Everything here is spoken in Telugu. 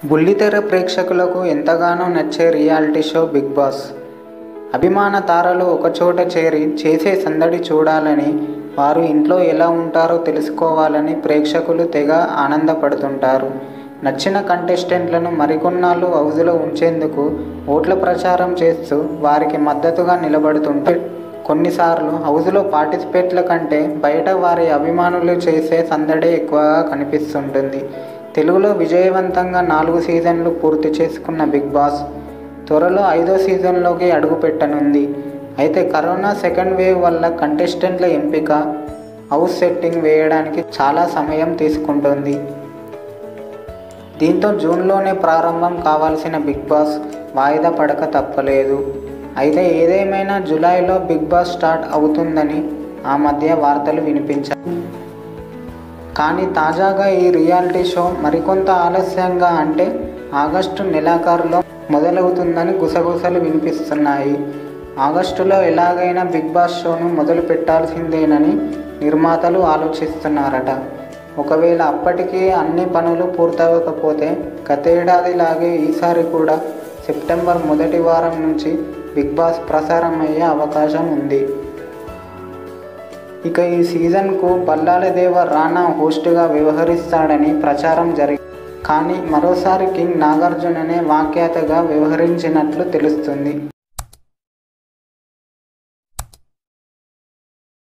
బుల్లితెర ప్రేక్షకులకు ఎంతగానో నచ్చే రియాలిటీ షో బిగ్ బాస్ అభిమాన తారలు ఒకచోట చేరి చేసే సందడి చూడాలని వారు ఇంట్లో ఎలా ఉంటారో తెలుసుకోవాలని ప్రేక్షకులు తెగ ఆనందపడుతుంటారు నచ్చిన కంటెస్టెంట్లను మరికొన్నాళ్ళు హౌజులో ఉంచేందుకు ఓట్ల ప్రచారం చేస్తూ వారికి మద్దతుగా నిలబడుతుంటే కొన్నిసార్లు హౌజులో పార్టిసిపేట్ల కంటే బయట వారి అభిమానులు చేసే సందడే ఎక్కువగా కనిపిస్తుంటుంది తెలుగులో విజయవంతంగా నాలుగు సీజన్లు పూర్తి చేసుకున్న బిగ్ బాస్ త్వరలో ఐదో సీజన్లోకి అడుగుపెట్టనుంది అయితే కరోనా సెకండ్ వేవ్ వల్ల కంటెస్టెంట్ల ఎంపిక హౌస్ సెట్టింగ్ వేయడానికి చాలా సమయం తీసుకుంటుంది దీంతో జూన్లోనే ప్రారంభం కావాల్సిన బిగ్ బాస్ వాయిదా పడక తప్పలేదు అయితే ఏదేమైనా జూలైలో బిగ్ బాస్ స్టార్ట్ అవుతుందని ఆ మధ్య వార్తలు వినిపించాయి కానీ తాజాగా ఈ రియాలిటీ షో మరికొంత ఆలస్యంగా అంటే ఆగస్టు నెలాఖరులో మొదలవుతుందని గుసగుసలు వినిపిస్తున్నాయి ఆగస్టులో ఎలాగైనా బిగ్ బాస్ షోను మొదలు పెట్టాల్సిందేనని నిర్మాతలు ఆలోచిస్తున్నారట ఒకవేళ అప్పటికీ అన్ని పనులు పూర్తవకపోతే గతేడాదిలాగే ఈసారి కూడా సెప్టెంబర్ మొదటి వారం నుంచి బిగ్ బాస్ ప్రసారం అయ్యే అవకాశం ఉంది ఇక ఈ సీజన్కు బల్లాల దేవ రానా హోస్ట్గా వ్యవహరిస్తాడని ప్రచారం జరిగి కానీ మరోసారి కింగ్ నాగార్జుననే వాఖ్యాతగా వ్యవహరించినట్లు తెలుస్తుంది